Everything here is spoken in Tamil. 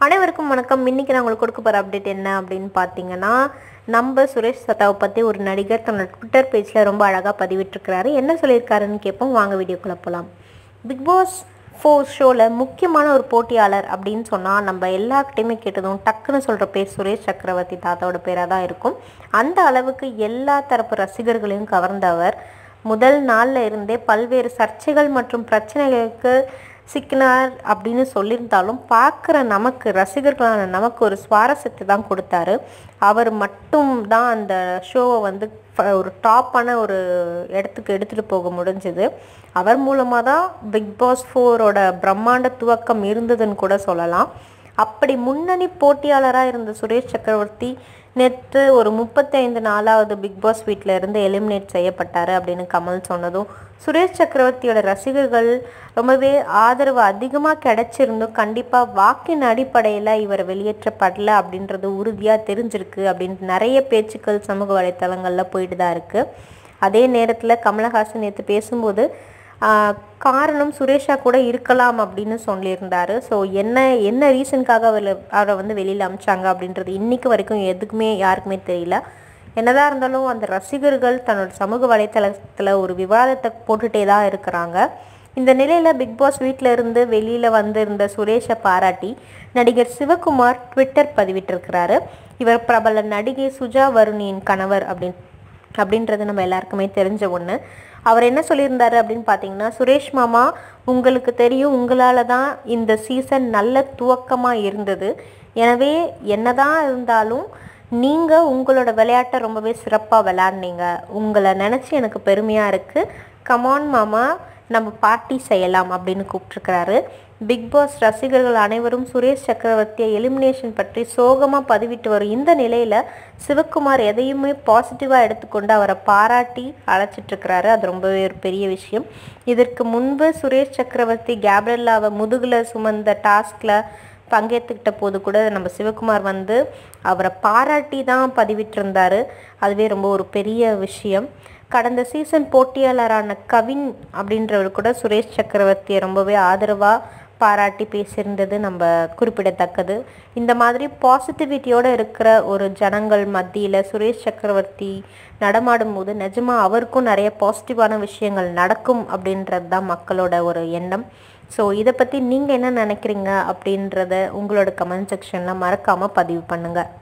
அனைவருக்கும் வணக்கம் இன்னைக்கு நான் உங்களுக்கு கொடுக்க போகிற அப்டேட் என்ன அப்படின்னு பார்த்தீங்கன்னா நம்ம சுரேஷ் சத்தாவை பற்றி ஒரு நடிகர் தன்னோட ட்விட்டர் பேஜில் ரொம்ப அழகாக பதிவிட்டிருக்கிறாரு என்ன சொல்லியிருக்காருன்னு கேட்போம் வாங்க வீடியோக்குள்ளே போகலாம் பிக் பாஸ் ஃபோர் ஷோவில் முக்கியமான ஒரு போட்டியாளர் அப்படின்னு சொன்னால் நம்ம எல்லார்கிட்டையுமே கேட்டதும் டக்குன்னு சொல்கிற பேர் சுரேஷ் சக்கரவர்த்தி தாத்தாவோட பேராக தான் இருக்கும் அந்த அளவுக்கு எல்லா தரப்பு ரசிகர்களையும் கவர்ந்தவர் முதல் நாளில் இருந்தே பல்வேறு சர்ச்சைகள் மற்றும் பிரச்சனைகளுக்கு சிக்கினார் அப்படின்னு சொல்லியிருந்தாலும் பார்க்குற நமக்கு ரசிகர்களான நமக்கு ஒரு சுவாரஸ்யத்தை தான் கொடுத்தாரு அவர் மட்டும் தான் அந்த ஷோவை வந்து ஃப- ஒரு டாப்பான ஒரு இடத்துக்கு எடுத்துகிட்டு போக முடிஞ்சது அவர் மூலமாக தான் பிக் பாஸ் ஃபோரோட பிரம்மாண்ட துவக்கம் இருந்ததுன்னு கூட சொல்லலாம் அப்படி முன்னணி போட்டியாளராக இருந்த சுரேஷ் சக்கரவர்த்தி நேற்று ஒரு முப்பத்தைந்து நாலாவது பிக் பாஸ் வீட்டில் இருந்து எலிமினேட் செய்யப்பட்டார் அப்படின்னு கமல் சொன்னதும் சுரேஷ் சக்கரவர்த்தியோட ரசிகர்கள் ரொம்பவே ஆதரவு அதிகமாக கிடைச்சிருந்தும் கண்டிப்பாக வாக்கின் அடிப்படையில் இவர் வெளியேற்றப்படல அப்படின்றது உறுதியாக தெரிஞ்சிருக்கு அப்படின்னு நிறைய பேச்சுக்கள் சமூக வலைத்தளங்களில் போயிட்டு தான் இருக்குது அதே நேரத்தில் கமலஹாசன் நேற்று பேசும்போது ஆஹ், காரணம் சுரேஷா கூட இருக்கலாம் அப்படின்னு சொல்லியிருந்தாரு ஸோ என்ன என்ன ரீசனுக்காக அவர் அவரை வந்து வெளியில் அமிச்சாங்க அப்படின்றது இன்னைக்கு வரைக்கும் எதுக்குமே யாருக்குமே தெரியல என்னதான் இருந்தாலும் அந்த ரசிகர்கள் தன்னோட சமூக வலைத்தளத்தில் ஒரு விவாதத்தை போட்டுட்டே தான் இருக்கிறாங்க இந்த நிலையில் பிக் பாஸ் வீட்டில் இருந்து வெளியில் வந்திருந்த சுரேஷை பாராட்டி நடிகர் சிவகுமார் ட்விட்டர் பதிவிட்டிருக்கிறாரு இவர் பிரபல நடிகை சுஜா வருணியின் கணவர் அப்படின்னு அப்படின்றது நம்ம எல்லாருக்குமே தெரிஞ்ச ஒன்று அவர் என்ன சொல்லியிருந்தாரு அப்படின்னு பார்த்தீங்கன்னா சுரேஷ் மாமா உங்களுக்கு தெரியும் உங்களால் தான் இந்த சீசன் நல்ல துவக்கமாக இருந்தது எனவே என்னதான் இருந்தாலும் நீங்கள் உங்களோட விளையாட்டை ரொம்பவே சிறப்பாக விளையாடுனீங்க உங்களை நினச்சி எனக்கு பெருமையாக இருக்குது கமான் மாமா நம்ம பார்ட்டி செய்யலாம் அப்படின்னு கூப்பிட்ருக்கிறாரு பிக் பாஸ் ரசிகர்கள் அனைவரும் சுரேஷ் சக்கரவர்த்தியை எலிமினேஷன் பற்றி சோகமாக பதிவிட்டு வரும் இந்த நிலையில் சிவகுமார் எதையுமே பாசிட்டிவாக எடுத்துக்கொண்டு அவரை பாராட்டி அழைச்சிட்டு இருக்கிறாரு அது ரொம்பவே ஒரு பெரிய விஷயம் இதற்கு முன்பு சுரேஷ் சக்கரவர்த்தி கேப்ரல்லாவை முதுகில் சுமந்த டாஸ்கில் பங்கேற்றுக்கிட்ட போது கூட நம்ம சிவகுமார் வந்து அவரை பாராட்டி தான் பதிவிட்டிருந்தாரு அதுவே ரொம்ப ஒரு பெரிய விஷயம் கடந்த சீசன் போட்டியாளரான கவின் அப்படின்றவர் கூட சுரேஷ் சக்கரவர்த்தியை ரொம்பவே ஆதரவாக பாராட்டி பேசியிருந்தது நம்ம குறிப்பிடத்தக்கது இந்த மாதிரி பாசிட்டிவிட்டியோடு இருக்கிற ஒரு ஜனங்கள் மத்தியில் சுரேஷ் சக்கரவர்த்தி நடமாடும் போது நிஜமா அவருக்கும் நிறைய பாசிட்டிவான விஷயங்கள் நடக்கும் அப்படின்றது தான் மக்களோட ஒரு எண்ணம் ஸோ இதை பற்றி நீங்கள் என்ன நினைக்கிறீங்க அப்படின்றத உங்களோட கமெண்ட் செக்ஷனில் மறக்காமல் பதிவு பண்ணுங்கள்